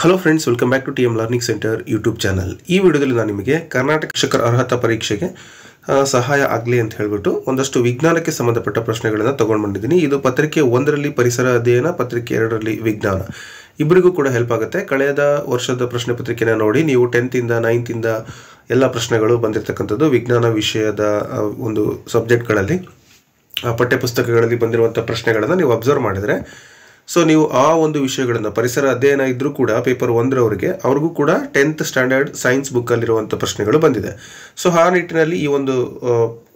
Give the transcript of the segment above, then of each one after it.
hello friends welcome back to T M learning centre YouTube channel ಈ ವಿಡಿಯೋದಲ್ಲಿ ನಾನು ನಿಮಗೆ ಕರ್ನಾಟಕ ಶಿಕ್ಷಕರ ಅರ್ಹತಾ ಪರೀಕ್ಷೆಗೆ ಆ, ಸಹಾಯ ಆಗಲಿ ಅಂತ ಹೇಳ್ಬಿಟ್ಟು ಒಂದಷ್ಟು ವಿಜ್ಞಾನಕ್ಕೆ ಸಂಬಂಧಪಟ್ಟ ಪ್ರಶ್ನೆಗಳನ್ನು ತಗೊಂಡು ಬಂದಿದ್ದೀನಿ ಇದು ಪತ್ರಿಕೆ ಒಂದರಲ್ಲಿ ಪರಿಸರ ಅಧ್ಯಯನ ಪತ್ರಿಕೆ ಎರಡರಲ್ಲಿ ವಿಜ್ಞಾನ ಇಬ್ಬರಿಗೂ ಕೂಡ ಹೆಲ್ಪ್ ಆಗುತ್ತೆ ಕಳೆದ ವರ್ಷದ ಪ್ರಶ್ನೆ ಪತ್ರಿಕೆನ ನೋಡಿ ನೀವು ಟೆಂತಿಂದ ನೈನ್ತಿಂದ ಎಲ್ಲ ಪ್ರಶ್ನೆಗಳು ಬಂದಿರತಕ್ಕಂಥದ್ದು ವಿಜ್ಞಾನ ವಿಷಯದ ಆ, ಒಂದು ಸಬ್ಜೆಕ್ಟ್ಗಳಲ್ಲಿ ಆ ಪಠ್ಯಪುಸ್ತಕಗಳಲ್ಲಿ ಬಂದಿರುವಂಥ ಪ್ರಶ್ನೆಗಳನ್ನು ನೀವು ಅಬ್ಸರ್ವ್ ಮಾಡಿದರೆ ಸೊ ನೀವು ಆ ಒಂದು ವಿಷಯಗಳನ್ನು ಪರಿಸರ ಅಧ್ಯಯನ ಇದ್ದರೂ ಕೂಡ ಪೇಪರ್ ಒಂದರವರೆಗೆ ಅವ್ರಿಗೂ ಕೂಡ ಟೆಂತ್ ಸ್ಟ್ಯಾಂಡರ್ಡ್ ಸೈನ್ಸ್ ಬುಕ್ಕಲ್ಲಿರುವಂಥ ಪ್ರಶ್ನೆಗಳು ಬಂದಿದೆ ಸೊ ಆ ನಿಟ್ಟಿನಲ್ಲಿ ಈ ಒಂದು ಆ,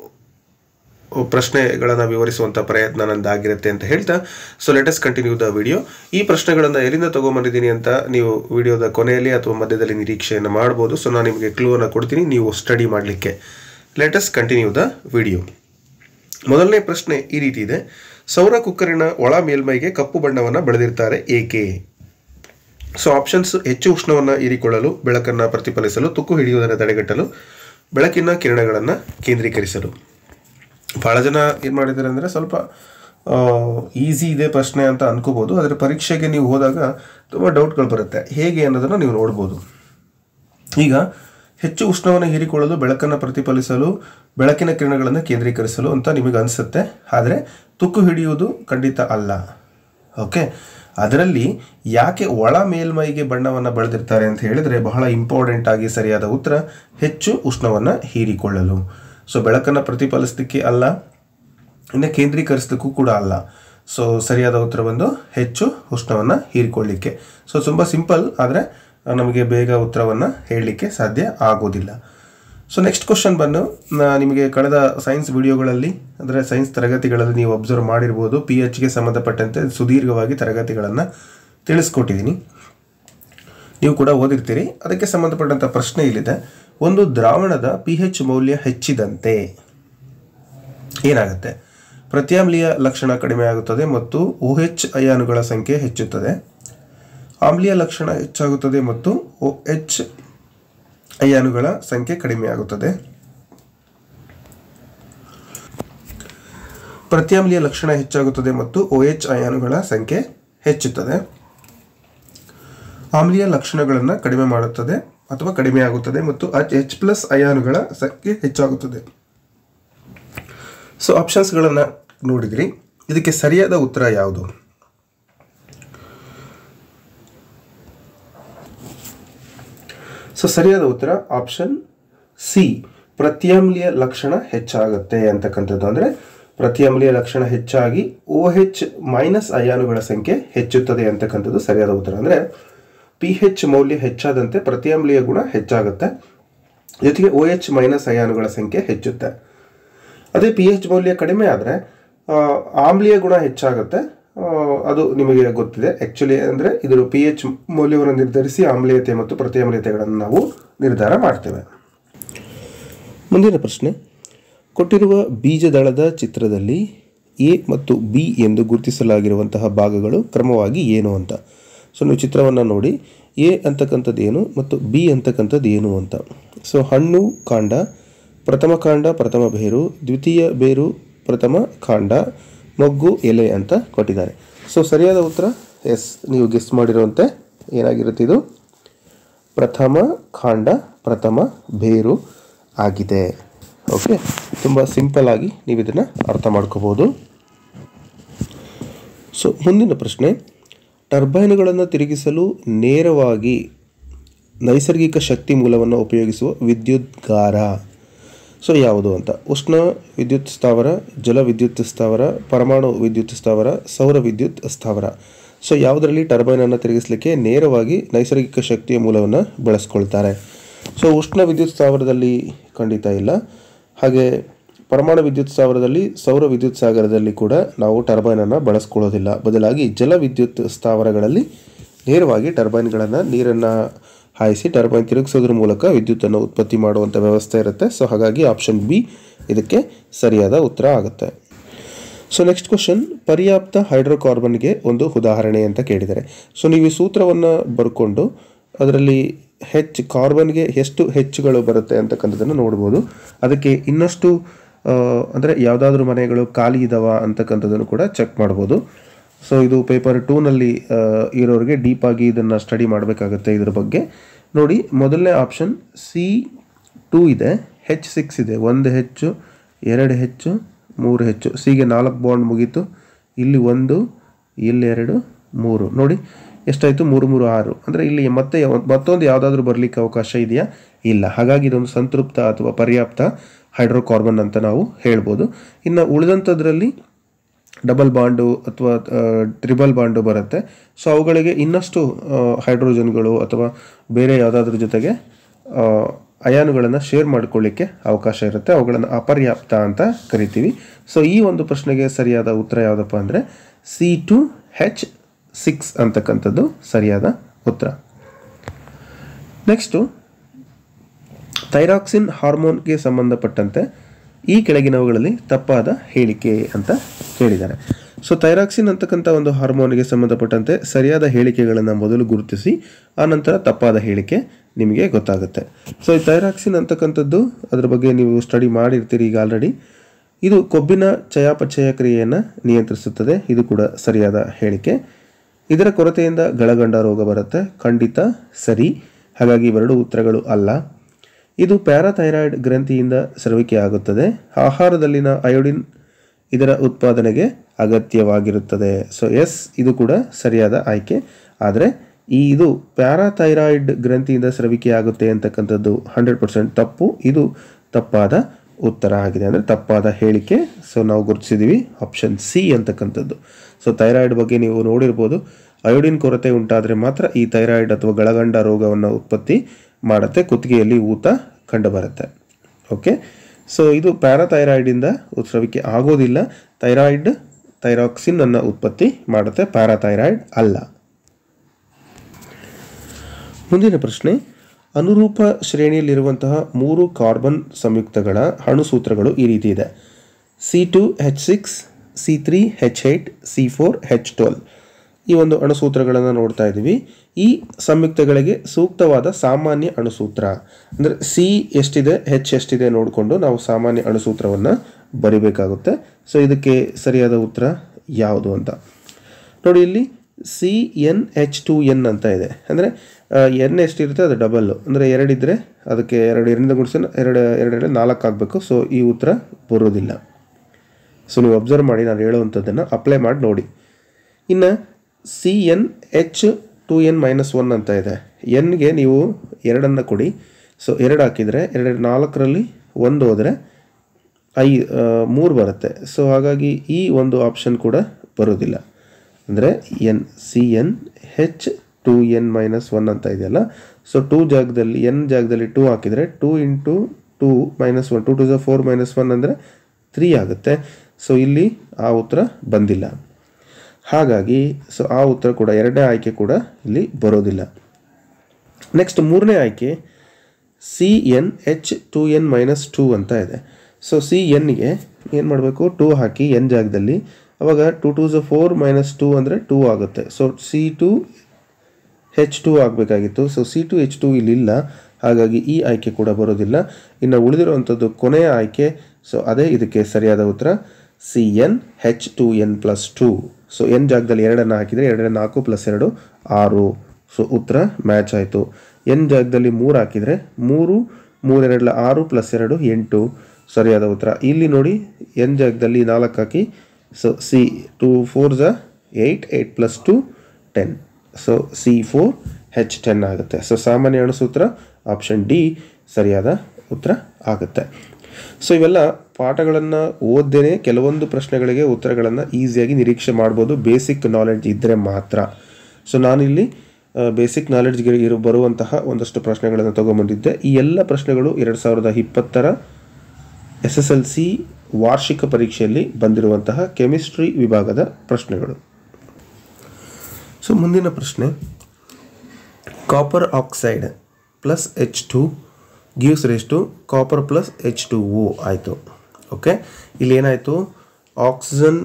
ಪ್ರಶ್ನೆಗಳನ್ನು ವಿವರಿಸುವಂಥ ಪ್ರಯತ್ನ ನಂದಾಗಿರುತ್ತೆ ಅಂತ ಹೇಳ್ತಾ so let's continue the video ಈ ಪ್ರಶ್ನೆಗಳನ್ನು ಎಲ್ಲಿಂದ ತೊಗೊಂಬಂದಿದ್ದೀನಿ ಅಂತ ನೀವು ವಿಡಿಯೋದ ಕೊನೆಯಲ್ಲಿ ಅಥವಾ ಮಧ್ಯದಲ್ಲಿ ನಿರೀಕ್ಷೆಯನ್ನು ಮಾಡ್ಬೋದು ಸೊ ನಾನು ನಿಮಗೆ ಕ್ಲೂವನ್ನು ಕೊಡ್ತೀನಿ ನೀವು ಸ್ಟಡಿ ಮಾಡಲಿಕ್ಕೆ ಲೆಟಸ್ ಕಂಟಿನ್ಯೂ ದ ವಿಡಿಯೋ ಮೊದಲನೇ ಪ್ರಶ್ನೆ ಈ ರೀತಿ ಇದೆ ಸೌರ ಕುಕ್ಕರಿನ ಒಳ ಮೇಲ್ಮೈಗೆ ಕಪ್ಪು ಬಣ್ಣವನ್ನು ಬೆಳೆದಿರ್ತಾರೆ ಏಕೆ ಸೊ ಆಪ್ಷನ್ಸ್ ಹೆಚ್ಚು ಉಷ್ಣವನ್ನು ಹೀರಿಕೊಳ್ಳಲು ಬೆಳಕನ್ನು ಪ್ರತಿಫಲಿಸಲು ತುಕ್ಕು ಹಿಡಿಯುವುದನ್ನು ತಡೆಗಟ್ಟಲು ಬೆಳಕಿನ ಕಿರಣಗಳನ್ನು ಕೇಂದ್ರೀಕರಿಸಲು ಭಾಳ ಜನ ಏನು ಮಾಡಿದ್ದಾರೆ ಅಂದರೆ ಸ್ವಲ್ಪ ಈಸಿ ಇದೆ ಪ್ರಶ್ನೆ ಅಂತ ಅನ್ಕೋಬೋದು ಆದರೆ ಪರೀಕ್ಷೆಗೆ ನೀವು ಹೋದಾಗ ತುಂಬ ಡೌಟ್ಗಳು ಬರುತ್ತೆ ಹೇಗೆ ಅನ್ನೋದನ್ನು ನೀವು ನೋಡ್ಬೋದು ಈಗ ಹೆಚ್ಚು ಉಷ್ಣವನ್ನು ಹೀರಿಕೊಳ್ಳಲು ಬೆಳಕನ್ನು ಪ್ರತಿಫಲಿಸಲು ಬೆಳಕಿನ ಕಿರಣಗಳನ್ನು ಕೇಂದ್ರೀಕರಿಸಲು ಅಂತ ನಿಮಗೆ ಅನಿಸುತ್ತೆ ಆದರೆ ತುಕ್ಕು ಹಿಡಿಯುವುದು ಖಂಡಿತ ಅಲ್ಲ ಓಕೆ ಅದರಲ್ಲಿ ಯಾಕೆ ಒಳ ಮೇಲ್ಮೈಗೆ ಬಣ್ಣವನ್ನು ಬೆಳೆದಿರ್ತಾರೆ ಅಂತ ಹೇಳಿದರೆ ಬಹಳ ಇಂಪಾರ್ಟೆಂಟ್ ಆಗಿ ಸರಿಯಾದ ಉತ್ತರ ಹೆಚ್ಚು ಉಷ್ಣವನ್ನು ಹೀರಿಕೊಳ್ಳಲು ಸೊ ಬೆಳಕನ್ನು ಪ್ರತಿಫಲಿಸಲಿಕ್ಕೆ ಅಲ್ಲ ಇನ್ನು ಕೇಂದ್ರೀಕರಿಸಲಿಕ್ಕೂ ಕೂಡ ಅಲ್ಲ ಸೊ ಸರಿಯಾದ ಉತ್ತರ ಬಂದು ಹೆಚ್ಚು ಉಷ್ಣವನ್ನು ಹೀರಿಕೊಳ್ಳಿಕ್ಕೆ ಸೊ ತುಂಬ ಸಿಂಪಲ್ ಆದರೆ ನಮಗೆ ಬೇಗ ಉತ್ತರವನ್ನು ಹೇಳಲಿಕ್ಕೆ ಸಾಧ್ಯ ಆಗೋದಿಲ್ಲ ಸೊ ನೆಕ್ಸ್ಟ್ ಕ್ವಶನ್ ಬಂದು ನಾ ನಿಮಗೆ ಕಳೆದ ಸೈನ್ಸ್ ವಿಡಿಯೋಗಳಲ್ಲಿ ಅಂದರೆ ಸೈನ್ಸ್ ತರಗತಿಗಳಲ್ಲಿ ನೀವು ಅಬ್ಸರ್ವ್ ಮಾಡಿರ್ಬೋದು ಪಿ ಎಚ್ಗೆ ಸಂಬಂಧಪಟ್ಟಂತೆ ಸುದೀರ್ಘವಾಗಿ ತರಗತಿಗಳನ್ನು ತಿಳಿಸ್ಕೊಟ್ಟಿದ್ದೀನಿ ನೀವು ಕೂಡ ಓದಿರ್ತೀರಿ ಅದಕ್ಕೆ ಸಂಬಂಧಪಟ್ಟಂಥ ಪ್ರಶ್ನೆ ಇಲ್ಲಿದೆ ಒಂದು ದ್ರಾವಣದ ಪಿ ಎಚ್ ಮೌಲ್ಯ ಹೆಚ್ಚಿದಂತೆ ಏನಾಗುತ್ತೆ ಪ್ರತ್ಯಾಮ್ಲೀಯ ಲಕ್ಷಣ ಕಡಿಮೆ ಆಗುತ್ತದೆ ಮತ್ತು ಓ ಎಚ್ ಅಯಾನುಗಳ ಸಂಖ್ಯೆ ಹೆಚ್ಚುತ್ತದೆ ಆಮ್ಲೀಯ ಲಕ್ಷಣ ಹೆಚ್ಚಾಗುತ್ತದೆ ಮತ್ತು ಓ ಎಚ್ ಅಯಾನುಗಳ ಸಂಖ್ಯೆ ಕಡಿಮೆ ಆಗುತ್ತದೆ ಪ್ರತ್ಯಾಮ್ಲೀಯ ಲಕ್ಷಣ ಹೆಚ್ಚಾಗುತ್ತದೆ ಮತ್ತು ಓ ಎಚ್ ಅಯಾನುಗಳ ಸಂಖ್ಯೆ ಹೆಚ್ಚುತ್ತದೆ ಆಮ್ಲೀಯ ಲಕ್ಷಣಗಳನ್ನು ಕಡಿಮೆ ಮಾಡುತ್ತದೆ ಅಥವಾ ಕಡಿಮೆ ಆಗುತ್ತದೆ ಮತ್ತು ಎಚ್ ಪ್ಲಸ್ ಅಯಾನುಗಳ ಸಂಖ್ಯೆ ಹೆಚ್ಚಾಗುತ್ತದೆ ಸೊ ಆಪ್ಷನ್ಸ್ಗಳನ್ನು ನೋಡಿದ್ರಿ ಇದಕ್ಕೆ ಸರಿಯಾದ ಉತ್ತರ ಯಾವುದು ಸೊ ಸರಿಯಾದ ಉತ್ತರ ಆಪ್ಷನ್ ಸಿ ಪ್ರತ್ಯಾಮ್ಲೀಯ ಲಕ್ಷಣ ಹೆಚ್ಚಾಗುತ್ತೆ ಅಂತಕ್ಕಂಥದ್ದು ಅಂದರೆ ಪ್ರತ್ಯಾಮ್ಲೀಯ ಲಕ್ಷಣ ಹೆಚ್ಚಾಗಿ ಓ ಹೆಚ್ ಮೈನಸ್ ಅಯಾನುಗಳ ಸಂಖ್ಯೆ ಹೆಚ್ಚುತ್ತದೆ ಅಂತಕ್ಕಂಥದ್ದು ಸರಿಯಾದ ಉತ್ತರ ಅಂದರೆ ಪಿ ಹೆಚ್ ಮೌಲ್ಯ ಹೆಚ್ಚಾದಂತೆ ಪ್ರತ್ಯಾಮ್ಲೀಯ ಗುಣ ಹೆಚ್ಚಾಗುತ್ತೆ ಜೊತೆಗೆ ಓ ಎಚ್ ಮೈನಸ್ ಅಯಾನುಗಳ ಸಂಖ್ಯೆ ಹೆಚ್ಚುತ್ತೆ ಅದೇ ಪಿ ಎಚ್ ಮೌಲ್ಯ ಕಡಿಮೆ ಆದರೆ ಆಮ್ಲೀಯ ಗುಣ ಹೆಚ್ಚಾಗುತ್ತೆ ಆ, ಅದು ನಿಮಗೆ ಗೊತ್ತಿದೆ ಆ್ಯಕ್ಚುಲಿ ಅಂದರೆ ಇದರ ಪಿ ಎಚ್ ಮೌಲ್ಯವನ್ನು ನಿರ್ಧರಿಸಿ ಆಮ್ಲೀಯತೆ ಮತ್ತು ಪ್ರತಿಆಮ್ಲೀಯತೆಗಳನ್ನು ನಾವು ನಿರ್ಧಾರ ಮಾಡ್ತೇವೆ ಮುಂದಿನ ಪ್ರಶ್ನೆ ಕೊಟ್ಟಿರುವ ಬೀಜದಳದ ಚಿತ್ರದಲ್ಲಿ ಎ ಮತ್ತು ಬಿ ಎಂದು ಗುರುತಿಸಲಾಗಿರುವಂತಹ ಭಾಗಗಳು ಕ್ರಮವಾಗಿ ಏನು ಅಂತ ಸೊ ನೀವು ಚಿತ್ರವನ್ನು ನೋಡಿ ಎ ಅಂತಕ್ಕಂಥದ್ದು ಏನು ಮತ್ತು ಬಿ ಅಂತಕ್ಕಂಥದ್ದು ಏನು ಅಂತ ಸೊ ಹಣ್ಣು ಕಾಂಡ ಪ್ರಥಮ ಕಾಂಡ ಪ್ರಥಮ ಬೇರು ದ್ವಿತೀಯ ಬೇರು ಪ್ರಥಮ ಕಾಂಡ ಮೊಗ್ಗು ಎಲೆ ಅಂತ ಕೊಟ್ಟಿದ್ದಾರೆ ಸೊ ಸರಿಯಾದ ಉತ್ತರ ಎಸ್ ನೀವು ಗೆಸ್ ಮಾಡಿರುವಂತೆ ಏನಾಗಿರುತ್ತೆ ಇದು ಪ್ರಥಮ ಕಾಂಡ ಪ್ರಥಮ ಬೇರು ಆಗಿದೆ ಓಕೆ ತುಂಬ ಸಿಂಪಲ್ ಆಗಿ ನೀವು ಇದನ್ನು ಅರ್ಥ ಮಾಡ್ಕೋಬೋದು ಸೊ ಮುಂದಿನ ಪ್ರಶ್ನೆ ಟರ್ಬೈನ್ಗಳನ್ನು ತಿರುಗಿಸಲು ನೇರವಾಗಿ ನೈಸರ್ಗಿಕ ಶಕ್ತಿ ಮೂಲವನ್ನು ಉಪಯೋಗಿಸುವ ವಿದ್ಯುದ್ಗಾರ ಸೊ ಯಾವುದು ಅಂತ ಉಷ್ಣ ವಿದ್ಯುತ್ ಸ್ಥಾವರ ಜಲ ವಿದ್ಯುತ್ ಸ್ಥಾವರ ಪರಮಾಣು ವಿದ್ಯುತ್ ಸ್ಥಾವರ ಸೌರ ವಿದ್ಯುತ್ ಸ್ಥಾವರ ಸೊ ಯಾವುದರಲ್ಲಿ ಟರ್ಬೈನನ್ನು ತಿರುಗಿಸಲಿಕ್ಕೆ ನೇರವಾಗಿ ನೈಸರ್ಗಿಕ ಶಕ್ತಿಯ ಮೂಲವನ್ನು ಬಳಸ್ಕೊಳ್ತಾರೆ ಸೊ ಉಷ್ಣ ವಿದ್ಯುತ್ ಸ್ಥಾವರದಲ್ಲಿ ಖಂಡಿತ ಇಲ್ಲ ಹಾಗೆ ಪರಮಾಣು ವಿದ್ಯುತ್ ಸ್ಥಾವರದಲ್ಲಿ ಸೌರ ವಿದ್ಯುತ್ ಸಾಗರದಲ್ಲಿ ಕೂಡ ನಾವು ಟರ್ಬೈನನ್ನು ಬಳಸ್ಕೊಳ್ಳೋದಿಲ್ಲ ಬದಲಾಗಿ ಜಲ ವಿದ್ಯುತ್ ಸ್ಥಾವರಗಳಲ್ಲಿ ನೇರವಾಗಿ ಟರ್ಬೈನ್ಗಳನ್ನು ನೀರನ್ನು ಹಾಯಿಸಿ ಟರ್ಬೈನ್ ತಿರುಗಿಸೋದ್ರ ಮೂಲಕ ವಿದ್ಯುತ್ತನ್ನು ಉತ್ಪತ್ತಿ ಮಾಡುವಂಥ ವ್ಯವಸ್ಥೆ ಇರುತ್ತೆ ಸೊ ಹಾಗಾಗಿ ಆಪ್ಷನ್ ಬಿ ಇದಕ್ಕೆ ಸರಿಯಾದ ಉತ್ತರ ಆಗುತ್ತೆ ಸೊ ನೆಕ್ಸ್ಟ್ ಕ್ವಶನ್ ಪರ್ಯಾಪ್ತ ಹೈಡ್ರೋಕಾರ್ಬನ್ಗೆ ಒಂದು ಉದಾಹರಣೆ ಅಂತ ಕೇಳಿದ್ದಾರೆ ಸೊ ನೀವು ಈ ಸೂತ್ರವನ್ನು ಬರ್ಕೊಂಡು ಅದರಲ್ಲಿ ಹೆಚ್ಚು ಕಾರ್ಬನ್ಗೆ ಎಷ್ಟು ಹೆಚ್ಚುಗಳು ಬರುತ್ತೆ ಅಂತಕ್ಕಂಥದ್ದನ್ನು ನೋಡ್ಬೋದು ಅದಕ್ಕೆ ಇನ್ನಷ್ಟು ಅಂದರೆ ಯಾವುದಾದ್ರೂ ಮನೆಗಳು ಖಾಲಿ ಇದಾವ ಅಂತಕ್ಕಂಥದ್ದನ್ನು ಕೂಡ ಚೆಕ್ ಮಾಡ್ಬೋದು ಸೊ ಇದು ಪೇಪರ್ ಟೂನಲ್ಲಿ ಇರೋರಿಗೆ ಡೀಪಾಗಿ ಇದನ್ನು ಸ್ಟಡಿ ಮಾಡಬೇಕಾಗುತ್ತೆ ಇದ್ರ ಬಗ್ಗೆ ನೋಡಿ ಮೊದಲನೇ ಆಪ್ಷನ್ ಸಿ ಟೂ ಇದೆ ಹೆಚ್ ಸಿಕ್ಸ್ ಇದೆ ಒಂದು ಹೆಚ್ಚು ಎರಡು ಹೆಚ್ಚು ಮೂರು ಹೆಚ್ಚು ಸಿಗೆ ನಾಲ್ಕು ಬಾಂಡ್ ಮುಗೀತು ಇಲ್ಲಿ ಒಂದು ಇಲ್ಲಿ ಎರಡು ಮೂರು ನೋಡಿ ಎಷ್ಟಾಯಿತು ಮೂರು ಮೂರು ಆರು ಅಂದರೆ ಇಲ್ಲಿ ಮತ್ತೆ ಯಾವ- ಮತ್ತೊಂದು ಯಾವುದಾದ್ರೂ ಬರಲಿಕ್ಕೆ ಅವಕಾಶ ಇದೆಯಾ ಇಲ್ಲ ಹಾಗಾಗಿ ಇದೊಂದು ಸಂತೃಪ್ತ ಅಥವಾ ಪರ್ಯಾಪ್ತ ಹೈಡ್ರೋಕಾರ್ಬನ್ ಅಂತ ನಾವು ಹೇಳ್ಬೋದು ಇನ್ನು ಉಳಿದಂಥದ್ರಲ್ಲಿ ಡಬಲ್ ಬಾಂಡು ಅಥವಾ ಟ್ರಿಬಲ್ ಬಾಂಡು ಬರುತ್ತೆ ಸೊ ಅವುಗಳಿಗೆ ಇನ್ನಷ್ಟು ಆ, ಹೈಡ್ರೋಜನ್ಗಳು ಅಥವಾ ಬೇರೆ ಯಾವುದಾದ್ರ ಜೊತೆಗೆ ಅಯಾನುಗಳನ್ನು ಶೇರ್ ಮಾಡ್ಕೊಳ್ಳಿಕ್ಕೆ ಅವಕಾಶ ಇರುತ್ತೆ ಅವುಗಳನ್ನು ಅಪರ್ಯಾಪ್ತ ಅಂತ ಕರಿತೀವಿ ಸೊ ಈ ಒಂದು ಪ್ರಶ್ನೆಗೆ ಸರಿಯಾದ ಉತ್ತರ ಯಾವುದಪ್ಪ ಅಂದರೆ ಸಿ ಟು ಹೆಚ್ ಸಿಕ್ಸ್ ಅಂತಕ್ಕಂಥದ್ದು ಸರಿಯಾದ ಉತ್ತರ ನೆಕ್ಸ್ಟು ಥೈರಾಕ್ಸಿನ್ ಹಾರ್ಮೋನ್ಗೆ ಸಂಬಂಧಪಟ್ಟಂತೆ ಈ ಕೆಳಗಿನವುಗಳಲ್ಲಿ ತಪ್ಪಾದ ಹೇಳಿಕೆ ಅಂತ ಕೇಳಿದ್ದಾರೆ ಸೊ ಥೈರಾಕ್ಸಿನ್ ಅಂತಕ್ಕಂಥ ಒಂದು ಹಾರ್ಮೋನ್ಗೆ ಸಂಬಂಧಪಟ್ಟಂತೆ ಸರಿಯಾದ ಹೇಳಿಕೆಗಳನ್ನು ಮೊದಲು ಗುರುತಿಸಿ ಆನಂತರ ತಪ್ಪಾದ ಹೇಳಿಕೆ ನಿಮಗೆ ಗೊತ್ತಾಗುತ್ತೆ ಸೊ ಈ ಥೈರಾಕ್ಸಿನ್ ಅಂತಕ್ಕಂಥದ್ದು ಅದ್ರ ಬಗ್ಗೆ ನೀವು ಸ್ಟಡಿ ಮಾಡಿರ್ತೀರಿ ಈಗ ಆಲ್ರೆಡಿ ಇದು ಕೊಬ್ಬಿನ ಚಯಾಪಚಯ ಕ್ರಿಯೆಯನ್ನು ನಿಯಂತ್ರಿಸುತ್ತದೆ ಇದು ಕೂಡ ಸರಿಯಾದ ಹೇಳಿಕೆ ಇದರ ಕೊರತೆಯಿಂದ ಗಳಗಂಡ ರೋಗ ಬರುತ್ತೆ ಖಂಡಿತ ಸರಿ ಹಾಗಾಗಿ ಇವೆರಡು ಉತ್ತರಗಳು ಅಲ್ಲ ಇದು ಪ್ಯಾರಾಥೈರಾಯ್ಡ್ ಗ್ರಂಥಿಯಿಂದ ಸ್ರವಿಕೆ ಆಗುತ್ತದೆ ಆಹಾರದಲ್ಲಿನ ಅಯೋಡಿನ್ ಇದರ ಉತ್ಪಾದನೆಗೆ ಅಗತ್ಯವಾಗಿರುತ್ತದೆ ಸೊ ಎಸ್ ಇದು ಕೂಡ ಸರಿಯಾದ ಆಯ್ಕೆ ಆದರೆ ಈ ಇದು ಪ್ಯಾರಾಥೈರಾಯ್ಡ್ ಗ್ರಂಥಿಯಿಂದ ಸ್ರವಿಕೆ ಆಗುತ್ತೆ ಅಂತಕ್ಕಂಥದ್ದು ಹಂಡ್ರೆಡ್ ಪರ್ಸೆಂಟ್ ತಪ್ಪು ಇದು ತಪ್ಪಾದ ಉತ್ತರ ಆಗಿದೆ ಅಂದರೆ ತಪ್ಪಾದ ಹೇಳಿಕೆ ಸೊ ನಾವು ಗುರುತಿಸಿದ್ದೀವಿ ಆಪ್ಷನ್ ಸಿ ಅಂತಕ್ಕಂಥದ್ದು ಸೊ ಥೈರಾಯ್ಡ್ ಬಗ್ಗೆ ನೀವು ನೋಡಿರ್ಬೋದು ಅಯೋಡಿನ್ ಕೊರತೆ ಉಂಟಾದರೆ ಮಾತ್ರ ಈ ಥೈರಾಯ್ಡ್ ಅಥವಾ ಗಳಗಂಡ ರೋಗವನ್ನು ಉತ್ಪತ್ತಿ ಮಾಡುತ್ತೆ ಕುತ್ತಿಗೆಯಲ್ಲಿ ಊತ ಕಂಡುಬರುತ್ತೆ ಓಕೆ ಸೊ ಇದು ಪ್ಯಾರಾಥೈರಾಯ್ಡಿಂದ ಸ್ರವಿಕೆ ಆಗೋದಿಲ್ಲ ಥೈರಾಯ್ಡ್ ಥೈರಾಕ್ಸಿನ್ ಅನ್ನು ಉತ್ಪತ್ತಿ ಮಾಡುತ್ತೆ ಪ್ಯಾರಾಥೈರಾಯ್ಡ್ ಅಲ್ಲ ಮುಂದಿನ ಪ್ರಶ್ನೆ ಅನುರೂಪ ಶ್ರೇಣಿಯಲ್ಲಿರುವಂತಹ ಮೂರು ಕಾರ್ಬನ್ ಸಂಯುಕ್ತಗಳ ಅಣುಸೂತ್ರಗಳು ಈ ರೀತಿ ಇದೆ C two H six C three H eight C four H twelve ಈ ಒಂದು ಅಣುಸೂತ್ರಗಳನ್ನು ನೋಡ್ತಾ ಇದ್ದೀವಿ ಈ ಸಂಯುಕ್ತಗಳಿಗೆ ಸೂಕ್ತವಾದ ಸಾಮಾನ್ಯ ಅಣುಸೂತ್ರ ಅಂದರೆ ಸಿ ಎಷ್ಟಿದೆ ಹೆಚ್ ಎಷ್ಟಿದೆ ನೋಡಿಕೊಂಡು ನಾವು ಸಾಮಾನ್ಯ ಅಣುಸೂತ್ರವನ್ನು ಬರಿಬೇಕಾಗುತ್ತೆ ಸೊ ಇದಕ್ಕೆ ಸರಿಯಾದ ಉತ್ತರ ಯಾವುದು ಅಂತ ನೋಡಿ ಇಲ್ಲಿ C n H two n ಅಂತ ಇದೆ ಅಂದರೆ ಎನ್ ಎಷ್ಟಿರುತ್ತೆ ಅದು ಡಬಲ್ಲು ಅಂದರೆ ಎರಡಿದ್ದರೆ ಅದಕ್ಕೆ ಎರಡು ಎರಡರಿಂದ ಗುಣಿಸಿ ಎರಡು ಎರಡೆರಡು ನಾಲ್ಕು ಆಗಬೇಕು ಸೊ ಈ ಉತ್ತರ ಬರೋದಿಲ್ಲ ಸೊ ನೀವು ಅಬ್ಸರ್ವ್ ಮಾಡಿ ನಾನು ಹೇಳುವಂಥದ್ದನ್ನು ಅಪ್ಲೈ ಮಾಡಿ ನೋಡಿ ಇನ್ನು C n H two n minus one ಅಂತ ಇದೆ ಎನ್ಗೆ ನೀವು ಎರಡನ್ನು ಕೊಡಿ ಸೊ ಎರಡು ಹಾಕಿದರೆ ಎರಡು ನಾಲ್ಕರಲ್ಲಿ ಒಂದು ಹೋದರೆ ಐ ಮೂರು ಬರುತ್ತೆ ಸೊ ಹಾಗಾಗಿ ಈ ಒಂದು ಆಪ್ಷನ್ ಕೂಡ ಬರೋದಿಲ್ಲ ಅಂದರೆ n C n H two n minus one ಅಂತ ಇದೆಯಲ್ಲ ಸೊ ಟೂ ಜಾಗದಲ್ಲಿ ಎನ್ ಜಾಗದಲ್ಲಿ ಟೂ ಹಾಕಿದರೆ two into two minus one two two is four minus one ಅಂದರೆ ತ್ರೀ ಆಗುತ್ತೆ ಸೊ ಇಲ್ಲಿ ಆ ಉತ್ತರ ಬಂದಿಲ್ಲ ಹಾಗಾಗಿ ಸೊ ಆ ಉತ್ತರ ಕೂಡ ಎರಡನೇ ಆಯ್ಕೆ ಕೂಡ ಇಲ್ಲಿ ಬರೋದಿಲ್ಲ ನೆಕ್ಸ್ಟ್ ಮೂರನೇ ಆಯ್ಕೆ C n H two n minus two ಅಂತ ಇದೆ ಸೊ ಸಿ ಎನ್ಗೆ ಏನು ಮಾಡಬೇಕು ಟೂ ಹಾಕಿ ಎನ್ ಜಾಗದಲ್ಲಿ ಅವಾಗ two two is four minus two ಅಂದರೆ ಟೂ ಆಗುತ್ತೆ so C two H two ಆಗಬೇಕಾಗಿತ್ತು so C two H two ಇಲ್ಲಿಲ್ಲ ಹಾಗಾಗಿ ಈ ಆಯ್ಕೆ ಕೂಡ ಬರೋದಿಲ್ಲ ಇನ್ನು ಉಳಿದಿರುವಂಥದ್ದು ಕೊನೆಯ ಆಯ್ಕೆ ಸೊ ಅದೇ ಇದಕ್ಕೆ ಸರಿಯಾದ ಉತ್ತರ C n H two n plus two so n ಜಾಗದಲ್ಲಿ ಎರಡನ್ನು ಹಾಕಿದರೆ ಎರಡನೇ ನಾಲ್ಕು ಪ್ಲಸ್ ಎರಡು ಆರು ಸೊ ಉತ್ತರ ಮ್ಯಾಚ್ ಆಯಿತು ಎನ್ ಜಾಗದಲ್ಲಿ ಮೂರು ಹಾಕಿದರೆ ಮೂರು ಮೂರೆರಡಲ ಆರು ಪ್ಲಸ್ ಎರಡು ಎಂಟು ಸರಿಯಾದ ಉತ್ತರ ಇಲ್ಲಿ ನೋಡಿ ಎನ್ ಜಾಗದಲ್ಲಿ ನಾಲ್ಕು ಹಾಕಿ so C two four is eight eight plus two ten so C four H ten ಆಗುತ್ತೆ ಸೊ ಸಾಮಾನ್ಯ ಅಣುಸೂತ್ರ ಆಪ್ಷನ್ ಡಿ ಸರಿಯಾದ ಉತ್ತರ ಆಗುತ್ತೆ ಸೊ ಇವೆಲ್ಲ ಪಾಠಗಳನ್ನು ಓದ್ದೇನೆ ಕೆಲವೊಂದು ಪ್ರಶ್ನೆಗಳಿಗೆ ಉತ್ತರಗಳನ್ನು ಈಸಿಯಾಗಿ ನಿರೀಕ್ಷೆ ಮಾಡ್ಬೋದು ಬೇಸಿಕ್ ನಾಲೆಡ್ಜ್ ಇದ್ದರೆ ಮಾತ್ರ ಸೊ ನಾನಿಲ್ಲಿ ಬೇಸಿಕ್ ನಾಲೆಡ್ಜ್ಗೆ ಇರೋ ಬರುವಂತಹ ಒಂದಷ್ಟು ಪ್ರಶ್ನೆಗಳನ್ನು ತೊಗೊಂಬಂದಿದ್ದೆ ಈ ಎಲ್ಲ ಪ್ರಶ್ನೆಗಳು ಎರಡು ಸಾವಿರದ ಇಪ್ಪತ್ತರ ಎಸ್ ಎಸ್ ಎಲ್ ಸಿ ವಾರ್ಷಿಕ ಪರೀಕ್ಷೆಯಲ್ಲಿ ಬಂದಿರುವಂತಹ ಕೆಮಿಸ್ಟ್ರಿ ವಿಭಾಗದ ಪ್ರಶ್ನೆಗಳು ಸೊ ಮುಂದಿನ ಪ್ರಶ್ನೆ copper oxide plus H two gives rise to copper plus H two O ಆಯಿತು ಓಕೆ ಇಲ್ಲಿ ಏನಾಯಿತು ಆಕ್ಸಿಜನ್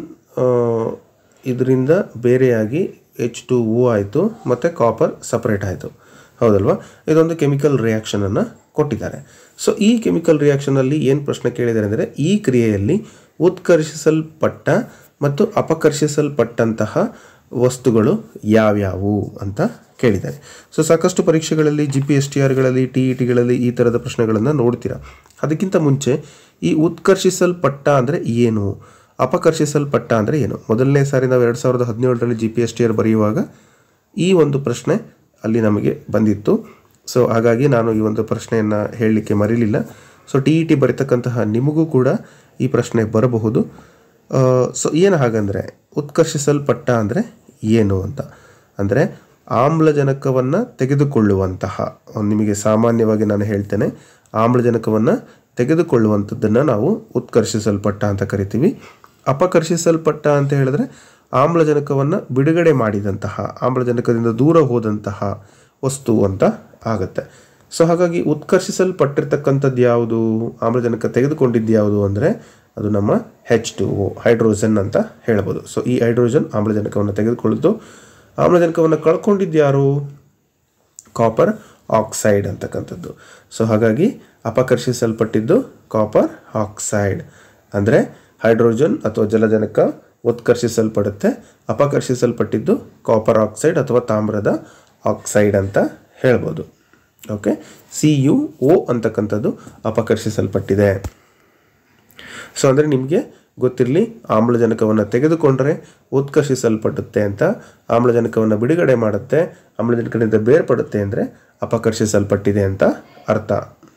ಇದರಿಂದ ಬೇರೆಯಾಗಿ ಎಚ್ ಟು ಓ ಆಯಿತು ಮತ್ತು ಕಾಪರ್ ಸಪ್ರೇಟ್ ಆಯಿತು ಹೌದಲ್ವಾ ಇದೊಂದು ಕೆಮಿಕಲ್ ರಿಯಾಕ್ಷನನ್ನು ಕೊಟ್ಟಿದ್ದಾರೆ ಸೊ ಈ ಕೆಮಿಕಲ್ ರಿಯಾಕ್ಷನಲ್ಲಿ ಏನು ಪ್ರಶ್ನೆ ಕೇಳಿದ್ದಾರೆ ಅಂದರೆ ಈ ಕ್ರಿಯೆಯಲ್ಲಿ ಉತ್ಕರ್ಷಿಸಲ್ಪಟ್ಟ ಮತ್ತು ಅಪಕರ್ಷಿಸಲ್ಪಟ್ಟಂತಹ ವಸ್ತುಗಳು ಯಾವ್ಯಾವು ಅಂತ ಕೇಳಿದ್ದಾರೆ ಸೊ ಸಾಕಷ್ಟು ಪರೀಕ್ಷೆಗಳಲ್ಲಿ ಜಿ ಪಿ ಎಸ್ ಟಿ ಆರ್ಗಳಲ್ಲಿ ಟಿ ಇ ಟಿಗಳಲ್ಲಿ ಈ ಥರದ ಪ್ರಶ್ನೆಗಳನ್ನು ನೋಡ್ತೀರಾ ಅದಕ್ಕಿಂತ ಮುಂಚೆ ಈ ಉತ್ಕರ್ಷಿಸಲ್ಪಟ್ಟ ಅಂದರೆ ಏನು ಅಪಕರ್ಷಿಸಲ್ಪಟ್ಟ ಅಂದರೆ ಏನು ಮೊದಲನೇ ಸಾರಿ ನಾವು ಎರಡು ಸಾವಿರದ ಹದಿನೇಳರಲ್ಲಿ G P S T R ಬರೆಯುವಾಗ ಈ ಒಂದು ಪ್ರಶ್ನೆ ಅಲ್ಲಿ ನಮಗೆ ಬಂದಿತ್ತು ಸೊ ಹಾಗಾಗಿ ನಾನು ಈ ಒಂದು ಪ್ರಶ್ನೆಯನ್ನು ಹೇಳಲಿಕ್ಕೆ ಮರೀಲಿಲ್ಲ ಸೊ ಟಿ ಇ ಟಿ ಬರೀತಕ್ಕಂತಹ ನಿಮಗೂ ಕೂಡ ಈ ಪ್ರಶ್ನೆ ಬರಬಹುದು ಸೊ ಏನು ಹಾಗಂದರೆ ಉತ್ಕರ್ಷಿಸಲ್ಪಟ್ಟ ಅಂದರೆ ಏನು ಅಂತ ಅಂದರೆ ಆಮ್ಲಜನಕವನ್ನು ತೆಗೆದುಕೊಳ್ಳುವಂತಹ ನಿಮಗೆ ಸಾಮಾನ್ಯವಾಗಿ ನಾನು ಹೇಳ್ತೇನೆ ಆಮ್ಲಜನಕವನ್ನು ತೆಗೆದುಕೊಳ್ಳುವಂಥದ್ದನ್ನು ನಾವು ಉತ್ಕರ್ಷಿಸಲ್ಪಟ್ಟ ಅಂತ ಕರಿತೀವಿ ಅಪಕರ್ಷಿಸಲ್ಪಟ್ಟ ಅಂತ ಹೇಳಿದ್ರೆ ಆಮ್ಲಜನಕವನ್ನು ಬಿಡುಗಡೆ ಮಾಡಿದಂತಹ ಆಮ್ಲಜನಕದಿಂದ ದೂರ ಹೋದಂತಹ ವಸ್ತು ಅಂತ ಆಗುತ್ತೆ ಸೊ ಹಾಗಾಗಿ ಉತ್ಕರ್ಷಿಸಲ್ಪಟ್ಟಿರ್ತಕ್ಕಂಥದ್ದು ಯಾವುದು ಆಮ್ಲಜನಕ ತೆಗೆದುಕೊಂಡಿದ್ದು ಯಾವುದು ಅಂದರೆ ಅದು ನಮ್ಮ ಹೆಚ್ ಟು ಓ ಹೈಡ್ರೋಜನ್ ಅಂತ ಹೇಳ್ಬೋದು ಸೊ ಈ ಹೈಡ್ರೋಜನ್ ಆಮ್ಲಜನಕವನ್ನು ತೆಗೆದುಕೊಳ್ಳುವುದು ಆಮ್ಲಜನಕವನ್ನು ಕಳ್ಕೊಂಡಿದ್ದು ಯಾರು ಕಾಪರ್ ಆಕ್ಸೈಡ್ ಅಂತಕ್ಕಂಥದ್ದು ಸೊ ಹಾಗಾಗಿ ಅಪಕರ್ಷಿಸಲ್ಪಟ್ಟಿದ್ದು ಕಾಪರ್ ಆಕ್ಸೈಡ್ ಅಂದರೆ ಹೈಡ್ರೋಜನ್ ಅಥವಾ ಜಲಜನಕ ಉತ್ಕರ್ಷಿಸಲ್ಪಡುತ್ತೆ ಅಪಕರ್ಷಿಸಲ್ಪಟ್ಟಿದ್ದು ಕಾಪರ್ ಆಕ್ಸೈಡ್ ಅಥವಾ ತಾಮ್ರದ ಆಕ್ಸೈಡ್ ಅಂತ ಹೇಳ್ಬೋದು ಓಕೆ ಸಿ ಯು ಓ ಅಂತಕ್ಕಂಥದ್ದು ಅಪಕರ್ಷಿಸಲ್ಪಟ್ಟಿದೆ ಸೊ ಅಂದರೆ ನಿಮಗೆ ಗೊತ್ತಿರಲಿ ಆಮ್ಲಜನಕವನ್ನು ತೆಗೆದುಕೊಂಡರೆ ಉತ್ಕರ್ಷಿಸಲ್ಪಡುತ್ತೆ ಅಂತ ಆಮ್ಲಜನಕವನ್ನು ಬಿಡುಗಡೆ ಮಾಡುತ್ತೆ ಆಮ್ಲಜನಕದಿಂದ ಬೇರ್ಪಡುತ್ತೆ ಅಂದರೆ ಅಪಕರ್ಷಿಸಲ್ಪಟ್ಟಿದೆ ಅಂತ ಅರ್ಥ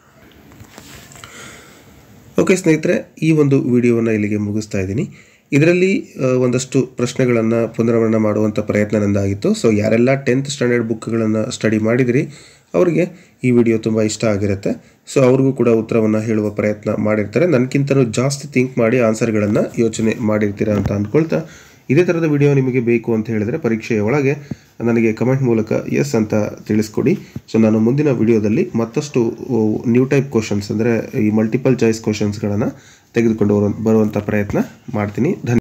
ಓಕೆ ಸ್ನೇಹಿತರೆ ಈ ಒಂದು ವಿಡಿಯೋವನ್ನು ಇಲ್ಲಿಗೆ ಮುಗಿಸ್ತಾ ಇದ್ದೀನಿ ಇದರಲ್ಲಿ ಆ, ಒಂದಷ್ಟು ಪ್ರಶ್ನೆಗಳನ್ನು ಪುನರಾವರಣೆ ಮಾಡುವಂಥ ಪ್ರಯತ್ನ ನಂದಾಗಿತ್ತು ಸೊ ಯಾರೆಲ್ಲ ಟೆಂತ್ ಸ್ಟ್ಯಾಂಡರ್ಡ್ ಬುಕ್ಗಳನ್ನು ಸ್ಟಡಿ ಮಾಡಿದಿರಿ ಅವರಿಗೆ ಈ ವಿಡಿಯೋ ತುಂಬ ಇಷ್ಟ ಆಗಿರುತ್ತೆ ಸೊ ಅವ್ರಿಗೂ ಕೂಡ ಉತ್ತರವನ್ನು ಹೇಳುವ ಪ್ರಯತ್ನ ಮಾಡಿರ್ತಾರೆ ನನಗಿಂತಲೂ ಜಾಸ್ತಿ ಥಿಂಕ್ ಮಾಡಿ ಆನ್ಸರ್ಗಳನ್ನು ಯೋಚನೆ ಮಾಡಿರ್ತೀರಾ ಅಂತ ಅಂದ್ಕೊಳ್ತಾ ಇದೇ ಥರದ ವಿಡಿಯೋ ನಿಮಗೆ ಬೇಕು ಅಂತ ಹೇಳಿದರೆ ಪರೀಕ್ಷೆಯ ಒಳಗೆ ನನಗೆ ಕಮೆಂಟ್ ಮೂಲಕ ಎಸ್ ಅಂತ ತಿಳಿಸ್ಕೊಡಿ ಸೊ ನಾನು ಮುಂದಿನ ವಿಡಿಯೋದಲ್ಲಿ ಮತ್ತಷ್ಟು ನ್ಯೂ ಟೈಪ್ ಕ್ವಶನ್ಸ್ ಅಂದರೆ ಈ ಮಲ್ಟಿಪಲ್ ಚಾಯ್ಸ್ ಕ್ವಶನ್ಸ್ಗಳನ್ನು ತೆಗೆದುಕೊಂಡು ಬರುವಂಥ ಪ್ರಯತ್ನ ಮಾಡ್ತೀನಿ ಧನ್ಯ